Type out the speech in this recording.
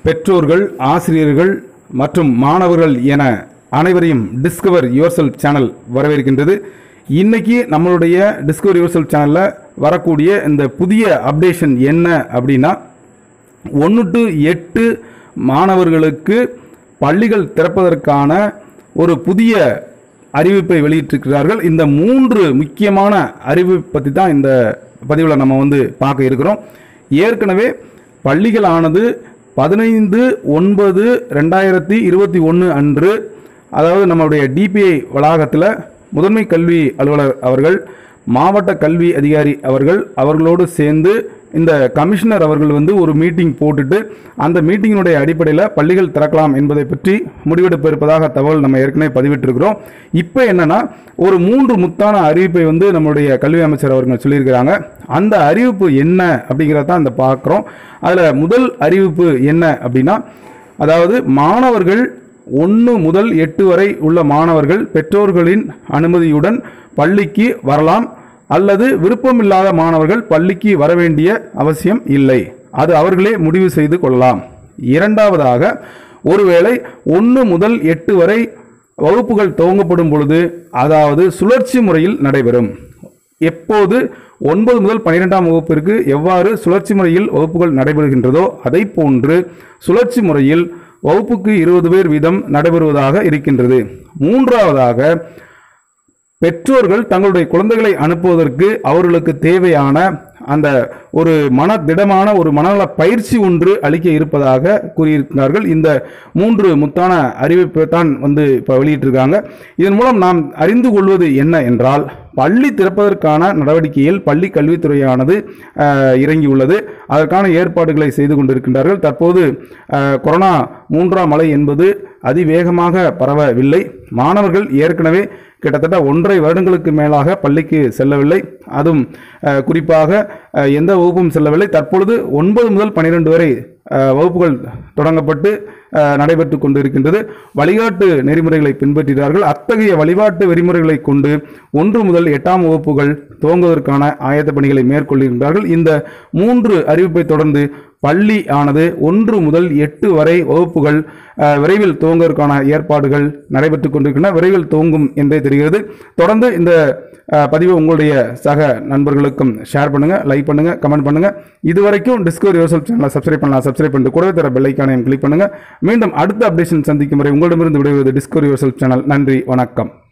பெற்றோர்கள் ஆசிரியர்கள் மற்றும் மாணவர்கள் என அனைவரையும் டிஸ்கவர் யுவர் சேனல் வரவேற்கின்றது இன்னைக்கு நம்மளுடைய டிஸ்கவர் யுவர் சேனலில் வரக்கூடிய இந்த புதிய அப்டேஷன் என்ன அப்படின்னா ஒன்று டு எட்டு மாணவர்களுக்கு பள்ளிகள் திறப்பதற்கான ஒரு புதிய அறிவிப்பை வெளியிட்டிருக்கிறார்கள் இந்த மூன்று முக்கியமான அறிவிப்பு பற்றி தான் இந்த பதிவில் நம்ம வந்து பார்க்க இருக்கிறோம் ஏற்கனவே பள்ளிகளானது பதினைந்து ஒன்பது ரெண்டாயிரத்தி இருபத்தி ஒன்று அன்று அதாவது நம்மளுடைய டிபிஐ வளாகத்தில் முதன்மை கல்வி அலுவலர் அவர்கள் மாவட்ட கல்வி அதிகாரி அவர்கள் அவர்களோடு சேர்ந்து இந்த கமிஷனர் அவர்கள் வந்து ஒரு மீட்டிங் போட்டுட்டு அந்த மீட்டிங்கினுடைய அடிப்படையில் பள்ளிகள் திறக்கலாம் என்பதை பற்றி முடிவெடுப்பு இருப்பதாக தகவல் நம்ம ஏற்கனவே பதிவிட்டிருக்கிறோம் இப்போ என்னன்னா ஒரு மூன்று முத்தான அறிவிப்பை வந்து நம்மளுடைய கல்வி அமைச்சர் அவர்கள் சொல்லியிருக்கிறாங்க அந்த அறிவிப்பு என்ன அப்படிங்கிறத தான் இந்த பார்க்குறோம் அதில் முதல் அறிவிப்பு என்ன அப்படின்னா அதாவது மாணவர்கள் ஒன்று முதல் எட்டு வரை உள்ள மாணவர்கள் பெற்றோர்களின் அனுமதியுடன் பள்ளிக்கு வரலாம் அல்லது விருப்பமில்லாத மாணவர்கள் பள்ளிக்கு வர வேண்டிய அவசியம் இல்லை அது அவர்களே முடிவு செய்து கொள்ளலாம் இரண்டாவதாக ஒருவேளை ஒன்று முதல் எட்டு வரை வகுப்புகள் துவங்கப்படும் பொழுது அதாவது சுழற்சி முறையில் நடைபெறும் எப்போது ஒன்பது முதல் பன்னிரெண்டாம் வகுப்பிற்கு எவ்வாறு சுழற்சி முறையில் வகுப்புகள் நடைபெறுகின்றதோ அதை போன்று சுழற்சி முறையில் வகுப்புக்கு இருபது பேர் வீதம் நடைபெறுவதாக இருக்கின்றது மூன்றாவதாக பெற்றோர்கள் தங்களுடைய குழந்தைகளை அனுப்புவதற்கு அவர்களுக்கு தேவையான அந்த ஒரு மன திடமான ஒரு மனநல பயிற்சி ஒன்று அளிக்க இருப்பதாக கூறியிருக்கிறார்கள் இந்த மூன்று முத்தான அறிவிப்பை தான் வந்து இப்போ வெளியிட்டிருக்காங்க இதன் மூலம் நாம் அறிந்து கொள்வது என்ன என்றால் பள்ளி திறப்பதற்கான நடவடிக்கையில் பள்ளி கல்வித்துறையானது அஹ், இறங்கியுள்ளது அதற்கான ஏற்பாடுகளை செய்து கொண்டிருக்கின்றார்கள் தற்போது அஹ், கொரோனா மூன்றாம் அலை என்பது அதிவேகமாக பரவவில்லை மாணவர்கள் ஏற்கனவே கிட்டத்தட்ட ஒன்றரை வருடங்களுக்கு மேலாக பள்ளிக்கு செல்லவில்லை அதுவும் அஹ், குறிப்பாக அஹ், எந்த வகுப்பும் செல்லவில்லை தற்பொழுது ஒன்பது முதல் பன்னிரெண்டு வரை அஹ், வகுப்புகள் தொடங்கப்பட்டு அஹ், நடைபெற்று கொண்டிருக்கின்றது வழிகாட்டு நெறிமுறைகளை பின்பற்றுகிறார்கள் அத்தகைய வழிபாட்டு விதிமுறைகளை கொண்டு ஒன்று முதல் எட்டாம் வகுப்புகள் துவங்குவதற்கான ஆயத்த பணிகளை மேற்கொள்கின்றார்கள் இந்த மூன்று அறிவிப்பை தொடர்ந்து பள்ளி ஆனது ஒன்று முதல் எட்டு வரை வகுப்புகள் அஹ், விரைவில் துவங்குவதற்கான ஏற்பாடுகள் நடைபெற்றுக் கொண்டிருக்கின்றன விரைவில் துவங்கும் என்றே தெரிகிறது தொடர்ந்து இந்த அஹ், பதிவை உங்களுடைய சக நண்பர்களுக்கும் ஷேர் பண்ணுங்க லைக் பண்ணுங்க கமெண்ட் பண்ணுங்க இதுவரைக்கும் டிஸ்கவரி யோசல் சேனலை சப்ஸ்கிரைப் பண்ணலாம் சப்ஸ்கிரைப் பண்ணிட்டு கூடவே தர பெல்லைக்கானையும் கிளிக் பண்ணுங்க மீண்டும் அடுத்த அப்டேஷன் சந்திக்கும் வரை உங்களிடமிருந்து விடைபெறுவது டிஸ்கவரி யோசல் சேனல் நன்றி வணக்கம்